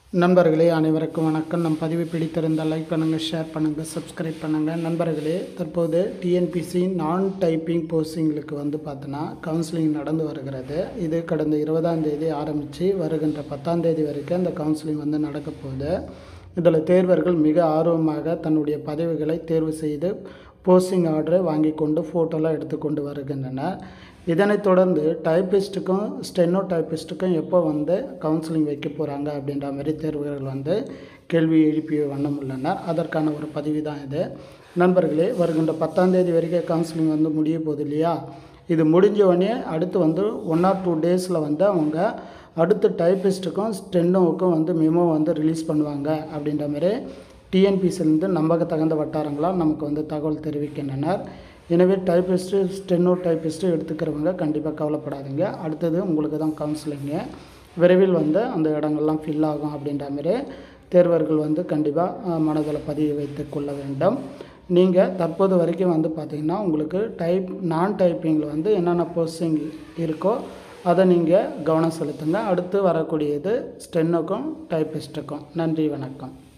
நண்பர்களே அனைவருக்கும் வணக்கம் நம் பதிவு பிடித்திருந்தால் லைக் பண்ணுங்கள் ஷேர் பண்ணுங்கள் சப்ஸ்கிரைப் பண்ணுங்கள் நண்பர்களே தற்போது டிஎன்பிசி நான் டைப்பிங் போஸ்டிங்களுக்கு வந்து பார்த்தோன்னா கவுன்சிலிங் நடந்து வருகிறது இது கடந்த இருபதாம் தேதி ஆரம்பித்து வருகின்ற பத்தாம் தேதி வரைக்கும் அந்த கவுன்சிலிங் வந்து நடக்க போகுது இதில் தேர்வர்கள் மிக ஆர்வமாக தன்னுடைய பதவிகளை தேர்வு செய்து போஸ்டிங் ஆர்டரை வாங்கி கொண்டு ஃபோட்டோலாம் எடுத்துக்கொண்டு வருகின்றனர் இதனைத் தொடர்ந்து டைப்பிஸ்ட்டுக்கும் ஸ்டெனோ டைப்பிஸ்ட்டுக்கும் எப்போ வந்து கவுன்சிலிங் வைக்க போகிறாங்க அப்படின்ற மாதிரி தேர்வுகள் வந்து கேள்வி எழுப்பிய வண்ணம் உள்ளனர் அதற்கான ஒரு பதிவு தான் இது நண்பர்களே வருகின்ற பத்தாம் தேதி வரைக்கும் கவுன்சிலிங் வந்து முடிய போகுது இல்லையா இது முடிஞ்ச உடனே அடுத்து வந்து ஒன் ஆர் டூ டேஸில் வந்து அவங்க அடுத்து டைப்பிஸ்ட்டுக்கும் ஸ்டென்னோவுக்கும் வந்து மெமோ வந்து ரிலீஸ் பண்ணுவாங்க அப்படின்ற மாதிரி டிஎன்பிசிலேருந்து நம்பகத்தகுந்த வட்டாரங்களால் நமக்கு வந்து தகவல் தெரிவிக்கின்றனர் எனவே டைப்பிஸ்ட்டு ஸ்டென்னோ டைப்பிஸ்ட்டு எடுத்துக்கிறவங்க கண்டிப்பாக கவலைப்படாதீங்க அடுத்தது உங்களுக்கு தான் கவுன்சிலிங்கு விரைவில் வந்து அந்த இடங்கள்லாம் ஃபில் ஆகும் அப்படின்ற மாதிரி தேர்வர்கள் வந்து கண்டிப்பாக மனதில் பதிவு வைத்து கொள்ள வேண்டும் நீங்கள் தற்போது வரைக்கும் வந்து பார்த்திங்கன்னா உங்களுக்கு டைப் நான் டைப்பிங்கில் வந்து என்னென்ன போஸ்டிங் இருக்கோ அதை நீங்கள் கவனம் செலுத்துங்க அடுத்து வரக்கூடியது ஸ்டென்னுக்கும் டைப்பிஸ்ட்டுக்கும் நன்றி வணக்கம்